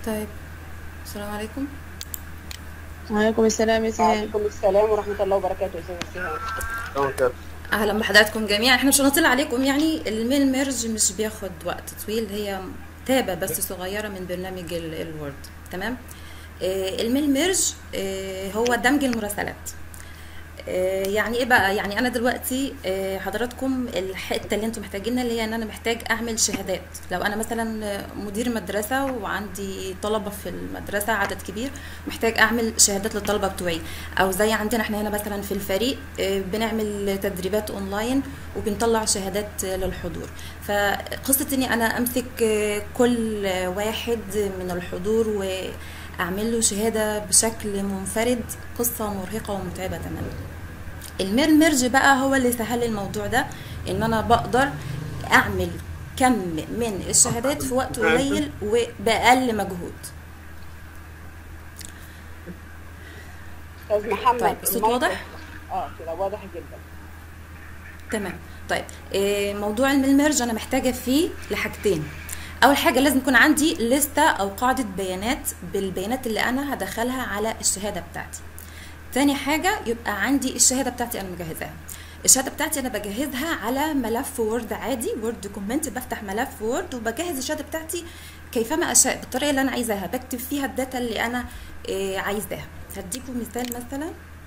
طيب السلام عليكم وعليكم السلام يا سهام وعليكم السلام ورحمة الله وبركاته يا أستاذة سهام اهلا بحضراتكم جميعا احنا مش هنطلع عليكم يعني الميل ميرج مش بياخد وقت طويل هي تابة بس صغيرة من برنامج ال- الوورد تمام آه، الميل ميرج آه، هو دمج المراسلات آه، يعني ايه بقى يعني انا دلوقتي آه، حضراتكم الحته اللي انتم محتاجينها اللي هي ان انا محتاج اعمل شهادات لو انا مثلا آه، مدير مدرسه وعندي طلبه في المدرسه عدد كبير محتاج اعمل شهادات للطلبه بتوعي او زي عندنا احنا هنا مثلا في الفريق آه، بنعمل تدريبات اونلاين وبنطلع شهادات آه، للحضور فقصه اني انا امسك آه، كل آه، واحد من الحضور واعمل له شهاده بشكل منفرد قصه مرهقه ومتعبه تماما المير ميرج بقى هو اللي سهل لي الموضوع ده ان انا بقدر اعمل كم من الشهادات في وقت قليل وباقل مجهود أستاذ محمد طيب، الصوت المايك- واضح؟ اه كده واضح جدا تمام طيب إيه، موضوع الميل ميرج انا محتاجه فيه لحاجتين اول حاجه لازم يكون عندي لستة او قاعده بيانات بالبيانات اللي انا هدخلها على الشهاده بتاعتي تاني حاجه يبقى عندي الشهاده بتاعتي انا مجهزاها الشهاده بتاعتي انا بجهزها على ملف وورد عادي وورد دوكيمنت بفتح ملف وورد وبجهز الشهاده بتاعتي كيفما اشاء بالطريقه اللي انا عايزاها بكتب فيها الداتا اللي انا إيه، عايزاها هديكم مثال مثلا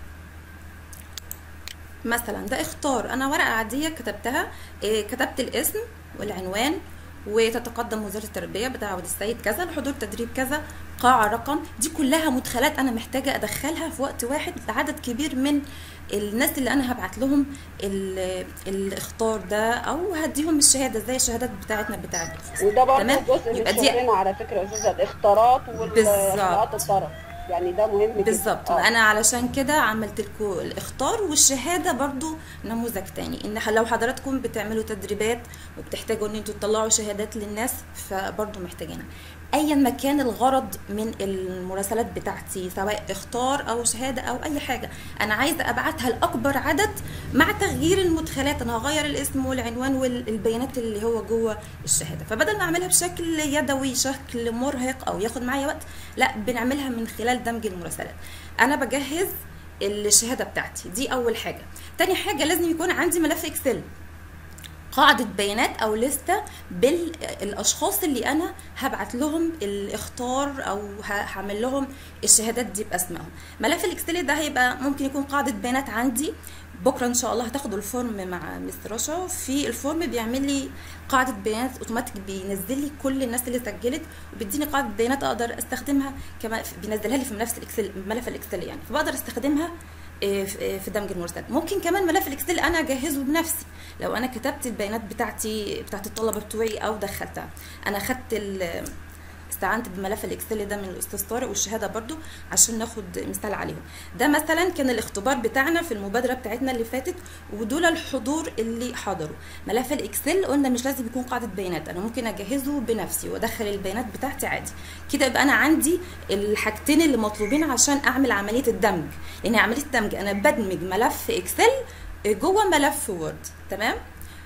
مثلا ده اختار انا ورقه عاديه كتبتها إيه، كتبت الاسم والعنوان وتتقدم وزاره التربيه بتعود السيد كذا لحضور تدريب كذا قاعه رقم دي كلها مدخلات انا محتاجه ادخلها في وقت واحد لعدد كبير من الناس اللي انا هبعت لهم ال- الاختار ده او هديهم الشهاده زي الشهادات بتاعتنا بتاعت وده برضه تمام؟ جزء من يبقى دي- شغلنا على فكرة يا أستاذة الاختارات والإخلاقات بالظبط. الطرف يعني ده مهم جدا بالظبط آه. انا علشان كده عملت لكم الاختار والشهاده برضو نموذج تاني ان لو حضراتكم بتعملوا تدريبات وبتحتاجوا ان انتوا تطلعوا شهادات للناس فبرضو محتاجينها ايا ما كان الغرض من المراسلات بتاعتي سواء اختار او شهاده او اي حاجه انا عايزه ابعتها لاكبر عدد مع تغيير المدخلات انا هغير الاسم والعنوان والبيانات اللي هو جوه الشهاده فبدل ما اعملها بشكل يدوي شكل مرهق او ياخد معايا وقت لا بنعملها من خلال دمج المراسلات انا بجهز الشهاده بتاعتي دي اول حاجه تاني حاجه لازم يكون عندي ملف اكسل قاعدة بيانات أو لستة بالأشخاص اللي أنا هبعت لهم الاختار أو ه- هعمل لهم الشهادات دي بأسمائهم ملف الإكسل ده هيبقى ممكن يكون قاعدة بيانات عندي بكرة إن شاء الله هتاخدوا الفورم مع مستر رشا في الفورم بيعمل لي قاعدة بيانات أوتوماتيك بينزل لي كل الناس اللي سجلت وبيديني قاعدة بيانات أقدر أستخدمها كمان بينزلها لي في نفس الإكسل ملف الإكسل يعني فبقدر أستخدمها إيه، في إيه، في دمج المراسلات ممكن كمان ملف الاكسل انا اجهزه بنفسي لو انا كتبت البيانات بتاعتي بتاعت الطلبه بتوعي او دخلتها انا خدت ال- استعنت بملف الاكسل ده من الاستاذ طارق والشهاده برضو عشان ناخد مثال عليهم ده مثلا كان الاختبار بتاعنا في المبادره بتاعتنا اللي فاتت ودول الحضور اللي حضروا ملف الاكسل قلنا مش لازم يكون قاعده بيانات انا ممكن اجهزه بنفسي وادخل البيانات بتاعتي عادي كده يبقى انا عندي الحاجتين اللي مطلوبين عشان اعمل عمليه الدمج لان عمليه الدمج انا بدمج ملف اكسل جوه ملف وورد تمام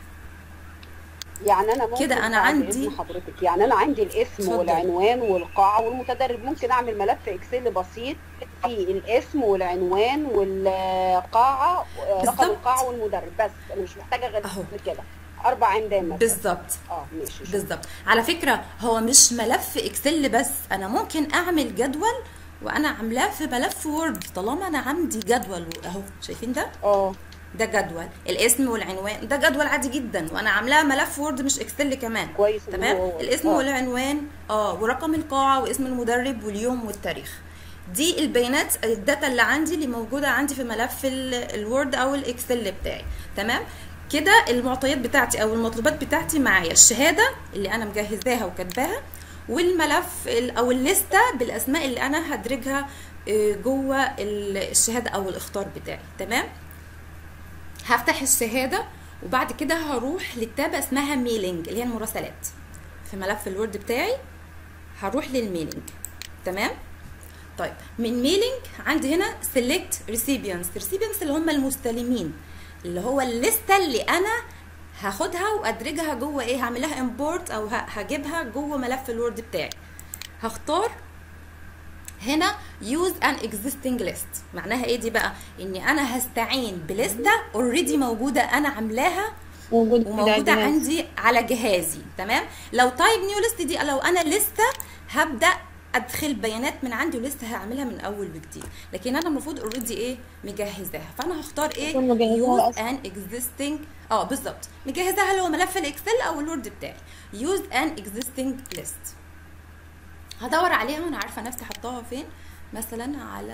يعني انا ممكن كده أنا بعد عندي- إذن حضرتك يعني انا عندي الاسم اتفضل. والعنوان والقاعه والمتدرب ممكن اعمل ملف اكسل بسيط فيه الاسم والعنوان والقاعه رقم بالظبط. القاعه والمدرب بس انا مش محتاجه غير أهو. كده اربع عمدان مثلا بالظبط اه ماشي شكراً. بالظبط على فكره هو مش ملف اكسل بس انا ممكن اعمل جدول وانا عاملاه في ملف وورد طالما انا عندي جدول اهو شايفين ده اه ده جدول الاسم والعنوان ده جدول عادي جدا وانا عاملاه ملف وورد مش اكسل كمان كويس إن تمام هو- الاسم آه. والعنوان اه ورقم القاعه واسم المدرب واليوم والتاريخ دي البيانات الداتا اللي عندي اللي موجوده عندي في ملف ال- الوورد او الاكسل بتاعي تمام كده المعطيات بتاعتي او المطلوبات بتاعتي معايا الشهاده اللي انا مجهزاها وكاتباها والملف ال- او الليسته بالاسماء اللي انا هدرجها آه، جوه ال- الشهاده او الاختار بتاعي تمام هفتح الشهاده وبعد كده هروح للتابة اسمها ميلينج اللي هي المراسلات في ملف الوورد بتاعي هروح للميلينج تمام طيب من ميلينج عندي هنا سيلكت ريسيبيانس ريسيبيانس اللي هم المستلمين اللي هو الليسته اللي انا هاخدها وادرجها جوه ايه هعملها امبورت او ه- هجيبها جوه ملف الوورد بتاعي هختار هنا use an existing list معناها ايه دي بقى اني انا هستعين بلستة اوريدي موجودة انا عاملاها موجود في وموجودة الجهاز. عندي على جهازي تمام لو تايب نيو ليست دي لو انا لسه هبدا ادخل بيانات من عندي ولسه هعملها من اول وجديد لكن انا المفروض اوريدي ايه مجهزاها فانا هختار ايه تكون مجهزاها use أصلاً. an existing اه بالظبط مجهزاها اللي هو ملف الاكسل او الوورد بتاعي use an existing list هدور عليها وانا عارفه نفسي حطاها فين مثلا على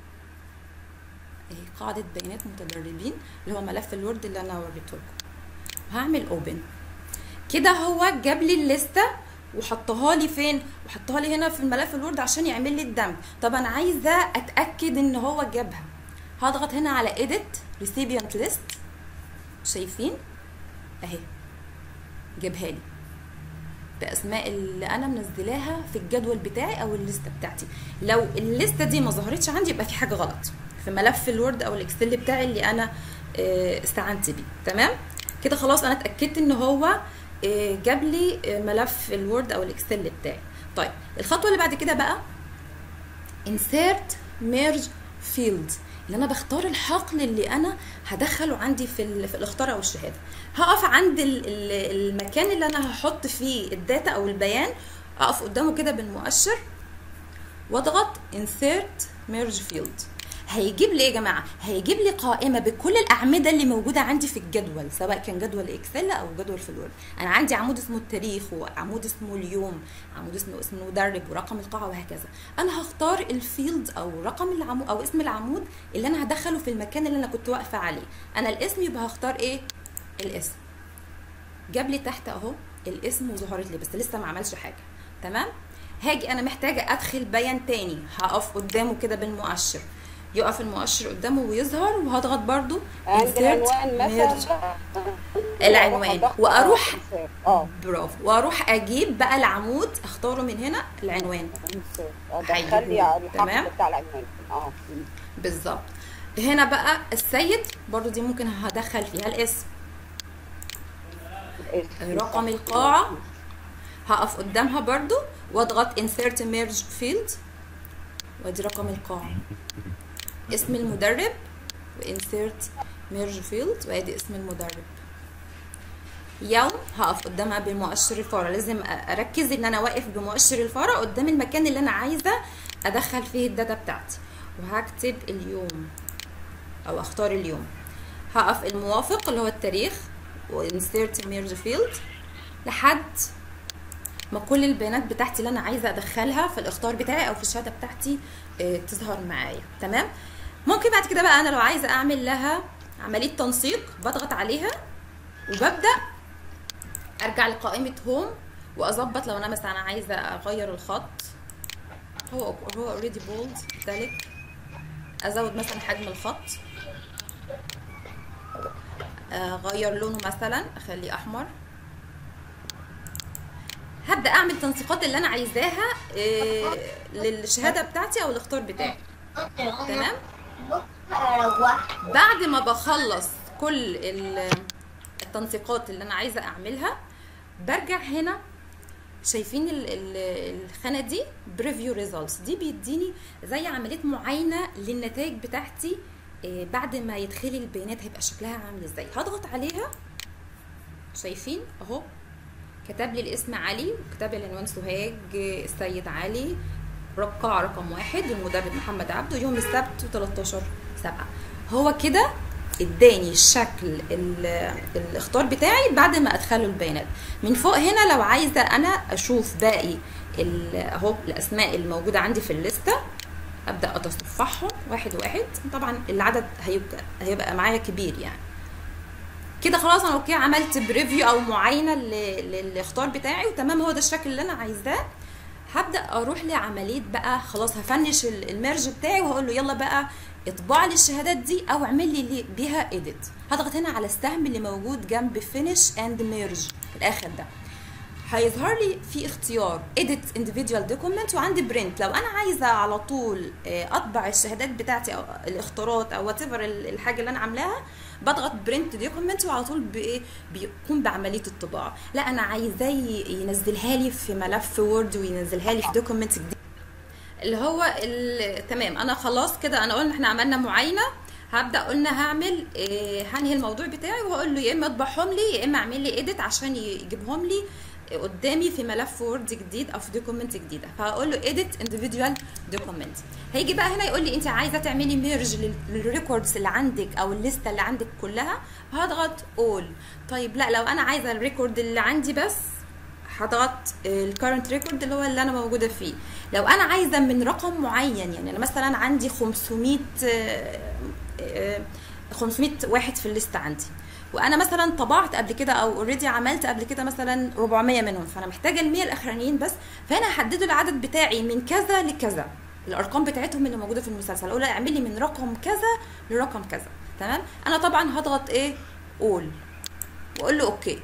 ايه قاعده بيانات متدربين اللي هو ملف الوورد اللي انا وريته لكم هعمل اوبن كده هو جاب لي الليسته وحطها لي فين وحطها لي هنا في الملف الوورد عشان يعمل لي الدمج طب انا عايزه اتاكد ان هو جابها هضغط هنا على edit recipient list شايفين اهي جابها لي باسماء اللي انا منزلاها في الجدول بتاعي او الليسته بتاعتي لو الليسته دي ما ظهرتش عندي يبقى في حاجه غلط في ملف الوورد او الاكسل بتاعي اللي انا آه، استعنت بيه تمام كده خلاص انا اتاكدت ان هو آه، جاب لي آه، ملف الوورد او الاكسل بتاعي طيب الخطوه اللي بعد كده بقى insert merge field اللي انا بختار الحقل اللي انا هدخله عندي في ال- في الاختار او الشهاده هقف عند ال- ال- المكان اللي انا هحط فيه الداتا او البيان اقف قدامه كده بالمؤشر واضغط insert merge field هيجيب لي ايه يا جماعه هيجيب لي قائمه بكل الاعمده اللي موجوده عندي في الجدول سواء كان جدول اكسل او جدول في الوورد انا عندي عمود اسمه التاريخ وعمود اسمه اليوم عمود اسمه اسم المدرب ورقم القاعه وهكذا انا هختار الفيلد او رقم العمود او اسم العمود اللي انا هدخله في المكان اللي انا كنت واقفه عليه انا الاسم يبقى هختار ايه الاسم جاب لي تحت اهو الاسم وظهرت لي بس لسه ما عملش حاجه تمام هاجي انا محتاجه ادخل بيان تاني هقف قدامه كده بالمؤشر يقف المؤشر قدامه ويظهر وهضغط برضو عند insert العنوان merge. مثلا العنوان أضغط واروح insert. اه برافو واروح اجيب بقى العمود اختاره من هنا العنوان insert. اه هيجيبه دخل لي لي. تمام. الحرف بتاع العنوان اه بالظبط هنا بقى السيد برضو دي ممكن هدخل فيها الاسم الاسم. رقم القاعة هقف قدامها برضو واضغط insert merge field وادي رقم القاعة اسم المدرب وinsert merge field وادي اسم المدرب يوم هقف قدامها بمؤشر الفارة لازم اركز ان انا واقف بمؤشر الفارة قدام المكان اللي انا عايزة ادخل فيه الداتا بتاعتي وهكتب اليوم او اختار اليوم هقف الموافق اللي هو التاريخ وانسيرت ميرج فيلد لحد ما كل البيانات بتاعتي اللي انا عايزه ادخلها في الاختار بتاعي او في الشهاده بتاعتي آه، تظهر معايا تمام ممكن بعد كده بقى انا لو عايزه اعمل لها عمليه تنسيق بضغط عليها وببدا ارجع لقائمه هوم واظبط لو انا مثلا عايزه اغير الخط هو هو اوريدي بولد ذلك ازود مثلا حجم الخط اغير لونه مثلا اخليه احمر هبدا اعمل تنسيقات اللي انا عايزاها آه، للشهاده بتاعتي او الاختار بتاعي تمام بعد ما بخلص كل ال- التنسيقات اللي انا عايزه اعملها برجع هنا شايفين ال- ال- الخانه دي بريفيو ريزلتس دي بيديني زي عمليه معاينه للنتائج بتاعتي آه، بعد ما يدخلي البيانات هيبقى شكلها عامل ازاي هضغط عليها شايفين اهو كتب لي الاسم علي وكتب لي العنوان سوهاج آه، السيد علي رقع رقم واحد المدرب محمد عبده يوم السبت 13 سبعة هو كده اداني الشكل ال- الاختار بتاعي بعد ما ادخله البيانات من فوق هنا لو عايزه انا اشوف باقي ال- اهو الاسماء الموجوده عندي في الليسته ابدا اتصفحهم واحد واحد طبعا العدد هيبقى هيبقى معايا كبير يعني كده خلاص انا اوكي عملت بريفيو او معاينه ل- للاختار بتاعي وتمام هو ده الشكل اللي انا عايزاه هبدا اروح لعمليه بقى خلاص هفنش ال- الميرج بتاعي وهقول له يلا بقى اطبع لي الشهادات دي او اعمل لي لي بيها اديت هضغط هنا على السهم اللي موجود جنب فينيش اند ميرج في الاخر ده هيظهر لي في اختيار edit individual document وعندي print لو انا عايزه على طول آه، اطبع الشهادات بتاعتي او الاختارات او وات الحاجه اللي انا عاملاها بضغط برنت دوكيمنت وعلى طول بايه بيقوم بعمليه الطباعه لا انا عايزاه ينزلها لي في ملف وورد وينزلها لي في دوكيمنت جديد اللي هو ال- تمام انا خلاص كده انا قلنا احنا عملنا معاينه هبدا قلنا هعمل إيه هنهي الموضوع بتاعي وهقول له يا اما اطبعهم لي يا اما اعمل لي اديت عشان يجيبهم لي قدامي في ملف وورد جديد او في دوكيمنت جديده فهقول له edit individual document هيجي بقى هنا يقول لي انت عايزه تعملي ميرج للريكوردز اللي عندك او الليسته اللي عندك كلها هضغط all طيب لا لو انا عايزه الريكورد اللي عندي بس هضغط الكرنت ريكورد اللي هو اللي انا موجوده فيه لو انا عايزه من رقم معين يعني انا مثلا عندي 500 آه، آه، 500 واحد في الليست عندي وانا مثلا طبعت قبل كده او اوريدي عملت قبل كده مثلا 400 منهم فانا محتاجه ال 100 الاخرانيين بس فانا هحدد العدد بتاعي من كذا لكذا الارقام بتاعتهم اللي موجوده في المسلسل اقول له اعمل لي من رقم كذا لرقم كذا تمام انا طبعا هضغط ايه اول واقول له اوكي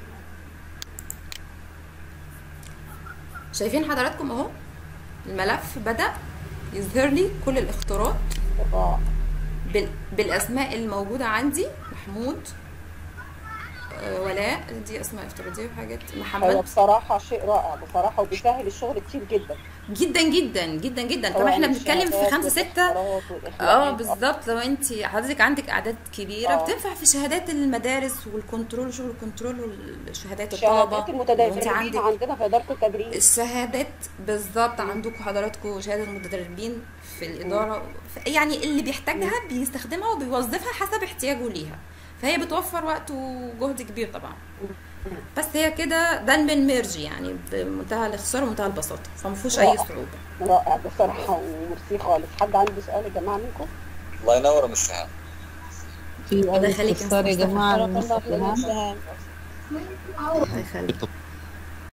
شايفين حضراتكم اهو الملف بدا يظهر لي كل الاختيارات رائع. بال... بالاسماء الموجوده عندي محمود آه، ولاء دي اسماء افتراضيه وحاجات هو محمد بصراحة شيء رائع بصراحة وبيسهل الشغل كتير جدا جدا جدا جدا جدا طبعا سواء احنا بنتكلم في الشهادات خمسة ستة والاختيارات اه والإخلاقات. بالظبط لو انت حضرتك عندك اعداد كبيره آه. بتنفع في شهادات المدارس والكنترول شغل الكنترول والشهادات الطلبه شهادات لو انت المتدربين عندك عندنا في إدارة التدريس الشهادات بالظبط عندكم حضراتكم شهاده المتدربين في الاداره في- يعني اللي بيحتاجها بيستخدمها وبيوظفها حسب احتياجه ليها فهي بتوفر وقت وجهد كبير طبعا بس هي كده ده الميرج يعني بمنتهى الاختصار ومنتهى البساطه فما فيهوش اي رائع. صعوبه رائع بصراحة وميرسي خالص حد عنده سؤال يا جماعة منكم؟ الله ينور يا مستر في الله أي يخليك يا استفسار يا مستر. جماعة بارك الله لمستر فيك يا إلهام مستر. الله يخليك